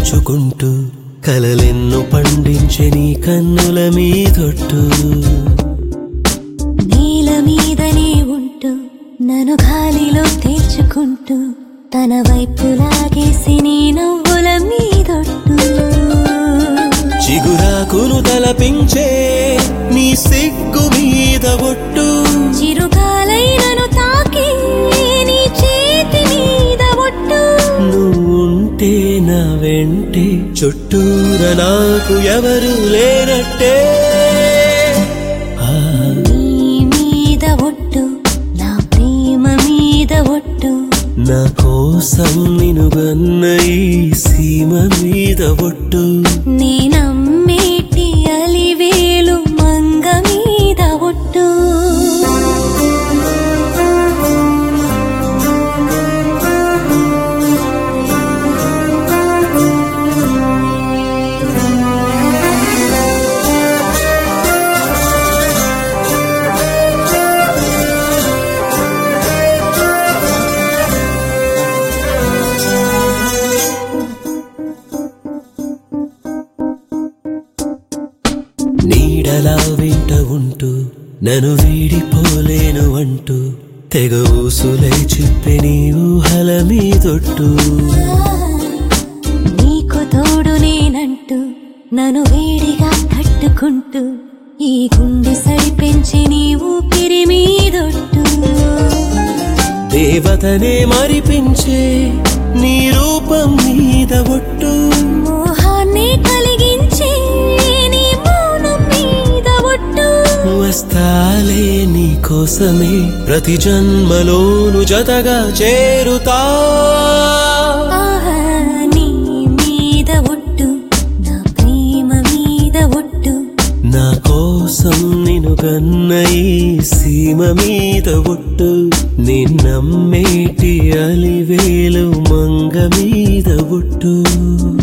తలుచుకుంటూ కలలెన్నో పండించే నీ కన్నుల మీదొట్టు నేల మీదనే ఉంటూ నన్ను గాలిలో తేల్చుకుంటూ తన వైపు లాగేసి నీ నవ్వుల మీదొట్టు చిగురాకును తలపించే నీ సిగ్గు మీద ఒట్టు చిరుగాలైనను తాకి నీ చేతి మీద ఒట్టు నువ్వుంటే నా వెంటే చుట్టూర నాకు ఎవరు లేనట్టే ఆ, నీ మీద ఒట్టు నా ప్రేమ మీద ఒట్టు నా కోసం నినుగన్న ఈ సీమ మీద ఒట్టు నీ నమ్మేటి అలివేలు మంగ మీద ఒట్టు నీడలా వెంట ఉంటూ నన్ను వీడిపోలేను అంటూ తెగ ఊసులై చెప్పే నీ ఊహల మీదొట్టు నీకు తోడు నేనంటూ నన్ను వేడిగా తట్టుకుంటూ ఈ గుండె సడి పెంచి నీ ఊపిరి మీదొట్టు దేవతనే మరిపించే నీ రూపం మీద ఒట్టు మోహాన్ని కలిగించే నీ మౌనం మీద ఒట్టు వస్తాలే నీ కోసమే ప్రతి జన్మలోను జతగా చేరుతా ఆహా, నీ మీద ఒట్టు నా ప్రేమ మీద ఒట్టు నా కోసం నిను గన్న ఈ సీమ మీద ఒట్టు నిన్నమ్మేటి అలివేలు మంగ మీద ఒట్టు